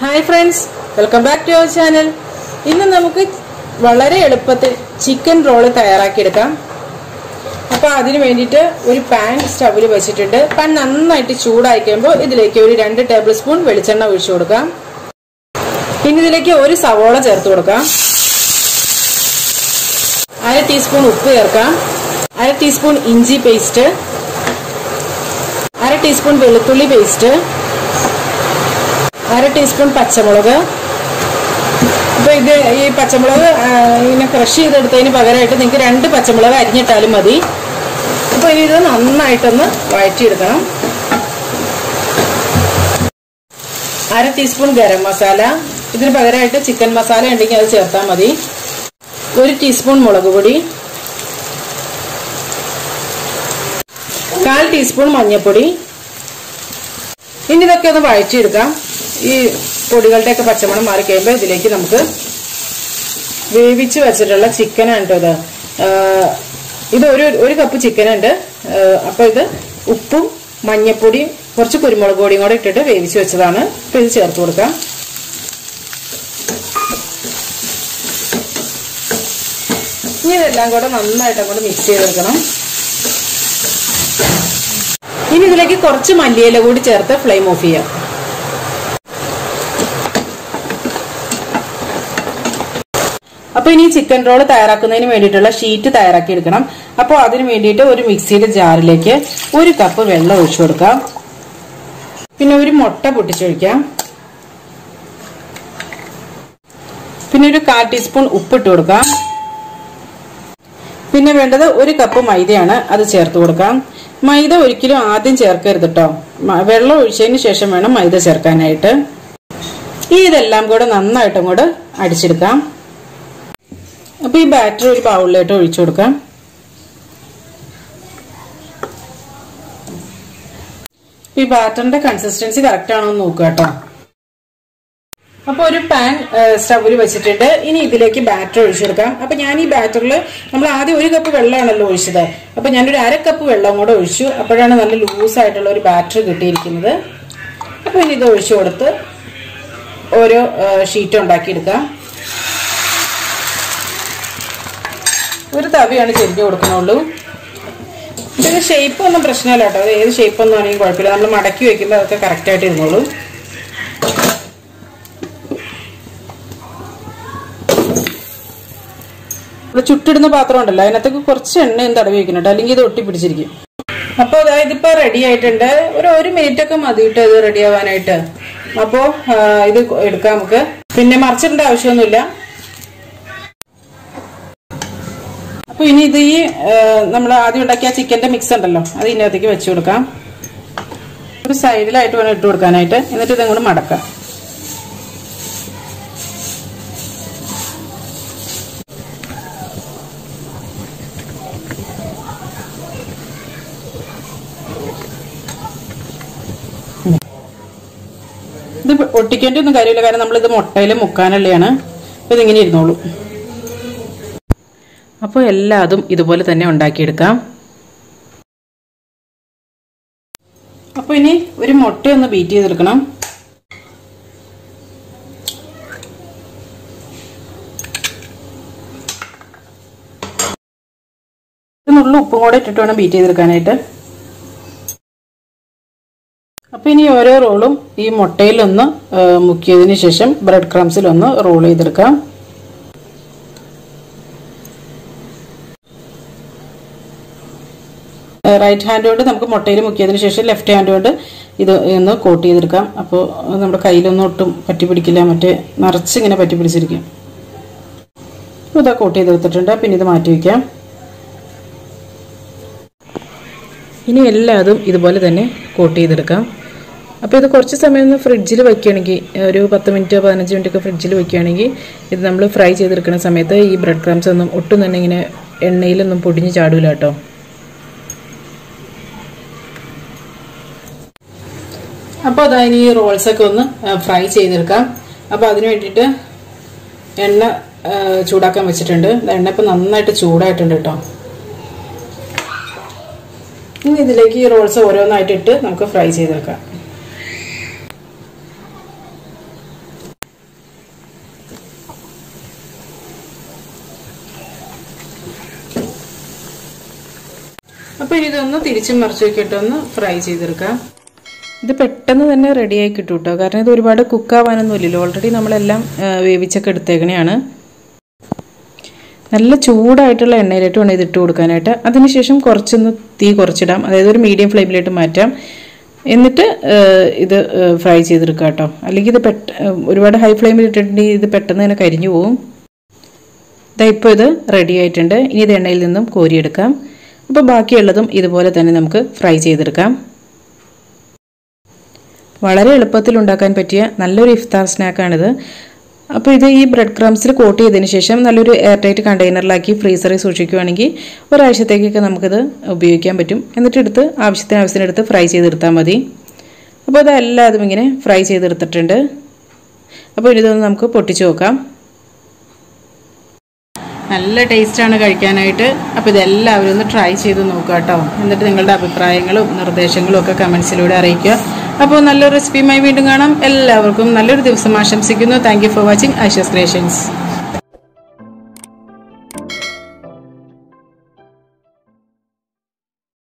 hi friends welcome back to our channel ഇന്ന് നമുക്ക് വളരെ എളുപ്പത്തിൽ ചിക്കൻ റോള് തയ്യാറാക്കിയെടുക്കാം അപ്പോൾ അതിന് വേണ്ടിയിട്ട് ഒരു പാൻ സ്റ്റവിൽ വെച്ചിട്ടുണ്ട് പാൻ നന്നായിട്ട് ചൂടായി കഴിയുമ്പോൾ ഇതിലേക്ക് ഒരു രണ്ട് ടേബിൾ സ്പൂൺ വെളിച്ചെണ്ണ ഒഴിച്ചു കൊടുക്കാം പിന്നെ ഇതിലേക്ക് ഒരു സവോള ചേർത്ത് കൊടുക്കാം അര ടീസ്പൂൺ ഉപ്പ് ചേർക്കാം അര ടീസ്പൂൺ ഇഞ്ചി പേസ്റ്റ് അര ടീസ്പൂൺ വെളുത്തുള്ളി പേസ്റ്റ് അര ടീസ്പൂൺ പച്ചമുളക് അപ്പൊ ഇത് ഈ പച്ചമുളക് ആ, ഇങ്ങനെ ക്രഷ് ചെയ്തെടുത്തതിന് പകരമായിട്ട് നിങ്ങൾക്ക് രണ്ട് പച്ചമുളക് അരിഞ്ഞിട്ടാലും മതി അപ്പൊ ഇനി ഇത് നന്നായിട്ടൊന്ന് വഴറ്റിയെടുക്കണം അര ടീസ്പൂൺ ഗരം മസാല ഇതിന് പകരമായിട്ട് ചിക്കൻ മസാല ഉണ്ടെങ്കിൽ അത് ചേർത്താൽ മതി ഒരു ടീസ്പൂൺ മുളക് പൊടി കാൽ ടീസ്പൂൺ മഞ്ഞൾപ്പൊടി ഇനി ഇതൊക്കെ ഒന്ന് വഴറ്റിയെടുക്കാം ഈ പൊടികളുടെയൊക്കെ പച്ചമണം മാറി കഴിയുമ്പോൾ ഇതിലേക്ക് നമുക്ക് വേവിച്ച് വെച്ചിട്ടുള്ള ചിക്കനാണ് കേട്ടോ ഇത് ആ, ഇത് ഒരു ഒരു കപ്പ് ചിക്കനുണ്ട് അപ്പോൾ ഇത് ഉപ്പും മഞ്ഞപ്പൊടിയും കുറച്ച് കുരുമുളക് പൊടിയും കൂടെ ഇട്ടിട്ട് വേവിച്ച് വെച്ചതാണ് അപ്പോൾ ഇത് ചേർത്ത് കൊടുക്കാം ഇനി ഇതെല്ലാം കൂടെ നന്നായിട്ട് അങ്ങോട്ട് മിക്സ് ചെയ്തെടുക്കണം ഇനി ഇതിലേക്ക് കുറച്ച് മല്ലിയില കൂടി ചേർത്ത് ഫ്ലെയിം ഓഫ് ചെയ്യാം അപ്പൊ ഇനി ചിക്കൻ റോൾ തയ്യാറാക്കുന്നതിന് വേണ്ടിയിട്ടുള്ള ഷീറ്റ് തയ്യാറാക്കി എടുക്കണം അപ്പോൾ അതിന് വേണ്ടിയിട്ട് ഒരു മിക്സിയുടെ ജാറിലേക്ക് ഒരു കപ്പ് വെള്ളം ഒഴിച്ചു കൊടുക്കാം പിന്നെ ഒരു മുട്ട പൊട്ടിച്ചൊഴിക്കാം പിന്നെ ഒരു കാൽ ടീസ്പൂൺ ഉപ്പിട്ട് കൊടുക്കാം പിന്നെ വേണ്ടത് ഒരു കപ്പ് മൈദയാണ് അത് ചേർത്ത് കൊടുക്കാം മൈദ ഒരിക്കലും ആദ്യം ചേർക്കരുത് കേട്ടോ വെള്ളം ഒഴിച്ചതിന് ശേഷം വേണം മൈദ ചേർക്കാനായിട്ട് ഈ ഇതെല്ലാം കൂടെ നന്നായിട്ട് അങ്ങോട്ട് അടിച്ചെടുക്കാം അപ്പൊ ഈ ബാറ്റർ ഒരു ബൗളിലായിട്ട് ഒഴിച്ചു കൊടുക്കാം ഈ ബാറ്ററിന്റെ കൺസിസ്റ്റൻസി കറക്റ്റ് ആണോ എന്ന് നോക്കുക കേട്ടോ അപ്പൊ ഒരു പാൻ സ്റ്റവിൽ വെച്ചിട്ടുണ്ട് ഇനി ഇതിലേക്ക് ബാറ്റർ ഒഴിച്ചെടുക്കാം അപ്പൊ ഞാൻ ഈ ബാറ്ററിൽ നമ്മൾ ആദ്യം ഒരു കപ്പ് വെള്ളമാണല്ലോ ഒഴിച്ചത് അപ്പൊ ഞാനൊരു അര കപ്പ് വെള്ളം കൂടെ ഒഴിച്ചു അപ്പോഴാണ് നല്ല ലൂസ് ആയിട്ടുള്ള ഒരു ബാറ്റർ കിട്ടിയിരിക്കുന്നത് അപ്പൊ ഇനി ഇത് ഒഴിച്ചു കൊടുത്ത് ഓരോ ഷീറ്റ് ഉണ്ടാക്കിയെടുക്കാം ഒരു തവിയാണ് ചെരിഞ്ഞു കൊടുക്കണുള്ളൂ ഇത് ഷേപ്പ് ഒന്നും പ്രശ്നമില്ല കേട്ടോ അത് ഏത് ഷേപ്പ് ഒന്നും ആണെങ്കിലും കുഴപ്പമില്ല നമ്മൾ മടക്കി വെക്കുമ്പോൾ അതൊക്കെ കറക്റ്റ് ആയിട്ട് ഇരുന്നോളൂ ഇവിടെ ചുട്ടിടുന്ന പാത്രം ഉണ്ടല്ലോ അതിനകത്തേക്ക് കുറച്ച് എണ്ണയും തടവി വെക്കുന്നുണ്ട് അല്ലെങ്കിൽ ഇത് ഒട്ടിപ്പിടിച്ചിരിക്കും അപ്പോൾ അതായത് ഇപ്പൊ റെഡി ആയിട്ടുണ്ട് ഒരു ഒരു മിനിറ്റ് ഒക്കെ മതി കേട്ടോ ഇത് റെഡി ആവാനായിട്ട് അപ്പോ ആ, ഇത് എടുക്കാം നമുക്ക് പിന്നെ മറിച്ചിടേണ്ട ആവശ്യമൊന്നുമില്ല അപ്പൊ ഇനി ഇത് ഈ നമ്മൾ ആദ്യം ഉണ്ടാക്കിയ ചിക്കന്റെ മിക്സ് ഉണ്ടല്ലോ അത് ഇതിനകത്തേക്ക് വെച്ചു കൊടുക്കാം ഒരു സൈഡിലായിട്ട് വേണം ഇട്ട് കൊടുക്കാനായിട്ട് എന്നിട്ട് ഇതങ്ങോട്ട് മടക്കാം ഇത് ഒട്ടിക്കേണ്ട ഒന്നും കാര്യമില്ല കാരണം നമ്മളിത് മുട്ടയിൽ മുക്കാനുള്ളതാണ് അപ്പോൾ ഇതിങ്ങനെ ഇരുന്നോളൂ അപ്പോൾ എല്ലാതും ഇതുപോലെ തന്നെ ഉണ്ടാക്കിയെടുക്കാം അപ്പോൾ ഇനി ഒരു മുട്ട ഒന്ന് ബീറ്റ് ചെയ്തെടുക്കണം നുള്ള ഉപ്പും കൂടെ ഇട്ടിട്ട് വേണം ബീറ്റ് ചെയ്തെടുക്കാനായിട്ട് അപ്പൊ ഇനി ഓരോ റോളും ഈ മുട്ടയിലൊന്ന് ആ, മുക്കിയതിന് ശേഷം ബ്രെഡ് ക്രംസിലൊന്ന് റോൾ ചെയ്തെടുക്കാം റൈറ്റ് ഹാൻഡ് കൊണ്ട് നമുക്ക് മുട്ടയിൽ മുക്കിയതിന് ശേഷം ലെഫ്റ്റ് ഹാൻഡ് കൊണ്ട് ഇത് ഒന്ന് കോട്ട് ചെയ്തെടുക്കാം അപ്പോൾ നമ്മുടെ കയ്യിലൊന്നും ഒട്ടും പറ്റി പിടിക്കില്ല മറ്റേ നിറച്ചിങ്ങനെ പറ്റി പിടിച്ചിരിക്കും അപ്പോൾ ഇതാ കോട്ട് ചെയ്തെടുത്തിട്ടുണ്ട് പിന്നെ ഇത് മാറ്റി വയ്ക്കാം ഇനി എല്ലാതും ഇതുപോലെ തന്നെ കോട്ട് ചെയ്തെടുക്കാം അപ്പോൾ ഇത് കുറച്ച് സമയം ഒന്ന് ഫ്രിഡ്ജിൽ വയ്ക്കുകയാണെങ്കിൽ ഒരു പത്ത് മിനിറ്റ് പതിനഞ്ച് മിനിറ്റ് ഒക്കെ ഫ്രിഡ്ജിൽ വയ്ക്കുകയാണെങ്കിൽ ഇത് നമ്മൾ ഫ്രൈ ചെയ്തെടുക്കുന്ന സമയത്ത് ഈ ബ്രെഡ് ക്രംസ് ഒന്നും ഒട്ടും തന്നെ ഇങ്ങനെ എണ്ണയിലൊന്നും പൊടിഞ്ഞ് ചാടൂല കേട്ടോ അപ്പോൾ അതാ ഇനി ഈ റോൾസ് ഒക്കെ ഒന്ന് ഫ്രൈ ചെയ്തെടുക്കാം അപ്പോൾ അതിന് വേണ്ടിയിട്ട് എണ്ണ ആ, ചൂടാക്കാൻ വെച്ചിട്ടുണ്ട് ദാ എണ്ണ ഇപ്പം നന്നായിട്ട് ചൂടായിട്ടുണ്ട് കേട്ടോ ഇനി ഇതിലേക്ക് ഈ റോൾസ് ഓരോന്നായിട്ട് ഇട്ട് നമുക്ക് ഫ്രൈ ചെയ്തെടുക്കാം ഇതൊന്ന് തിരിച്ചും മറിച്ചു വെക്കിയിട്ട് ഒന്ന് ഫ്രൈ ചെയ്തെടുക്കാം ഇത് പെട്ടെന്ന് തന്നെ റെഡിയായി കിട്ടും കേട്ടോ കാരണം ഇത് ഒരുപാട് കുക്കാവാനൊന്നും ഇല്ലല്ലോ ഓൾറെഡി നമ്മളെല്ലാം ആ, വേവിച്ചൊക്കെ എടുത്തേക്കണെയാണ് നല്ല ചൂടായിട്ടുള്ള എണ്ണയിലിട്ട് വേണം ഇത് ഇട്ട് കൊടുക്കാനായിട്ട് അതിനുശേഷം കുറച്ചൊന്ന് തീ കുറച്ചിടാം അതായത് ഒരു മീഡിയം ഫ്ലെയിമിലിട്ട് മാറ്റാം എന്നിട്ട് ആ, ഇത് ഫ്രൈ ചെയ്തെടുക്കാം കേട്ടോ അല്ലെങ്കിൽ ഇത് പെട്ട ഒരുപാട് ഹൈ ഫ്ലെയിമിൽ ഇട്ടിട്ടുണ്ടെങ്കിൽ ഇത് പെട്ടെന്ന് തന്നെ കരിഞ്ഞു പോകും ഇതാ ഇപ്പോൾ ഇത് റെഡി ആയിട്ടുണ്ട് ഇനി ഇത് എണ്ണയിൽ നിന്നും കോരിയെടുക്കാം അപ്പോൾ ബാക്കിയുള്ളതും ഇതുപോലെ തന്നെ നമുക്ക് ഫ്രൈ ചെയ്തെടുക്കാം വളരെ എളുപ്പത്തിൽ ഉണ്ടാക്കാൻ പറ്റിയ നല്ലൊരു ഇഫ്താർ സ്നാക്കാണിത് അപ്പോൾ ഇത് ഈ ബ്രെഡ് ക്രംസിൽ കോട്ട് ചെയ്തതിന് ശേഷം നല്ലൊരു എയർ ടൈറ്റ് കണ്ടെയ്നറിലാക്കി ഫ്രീസറിൽ സൂക്ഷിക്കുകയാണെങ്കിൽ ഒരാഴ്ചത്തേക്കൊക്കെ നമുക്കിത് ഉപയോഗിക്കാൻ പറ്റും എന്നിട്ട് എടുത്ത് ആവശ്യത്തിന് ആവശ്യത്തിന് എടുത്ത് ഫ്രൈ ചെയ്തെടുത്താൽ മതി അപ്പോൾ ഇതെല്ലാതും ഇങ്ങനെ ഫ്രൈ ചെയ്തെടുത്തിട്ടുണ്ട് അപ്പോൾ ഇതൊന്ന് നമുക്ക് പൊട്ടിച്ച് നോക്കാം നല്ല ടേസ്റ്റാണ് കഴിക്കാനായിട്ട് അപ്പോൾ ഇതെല്ലാവരും ഒന്ന് ട്രൈ ചെയ്ത് നോക്കുക കേട്ടോ എന്നിട്ട് നിങ്ങളുടെ അഭിപ്രായങ്ങളും നിർദ്ദേശങ്ങളും ഒക്കെ കമൻസിലൂടെ അറിയിക്കുക അപ്പോൾ നല്ലൊരു റെസിപ്പിയുമായി വീണ്ടും കാണാം എല്ലാവർക്കും നല്ലൊരു ദിവസം ആശംസിക്കുന്നു thank you for watching Aisha's creations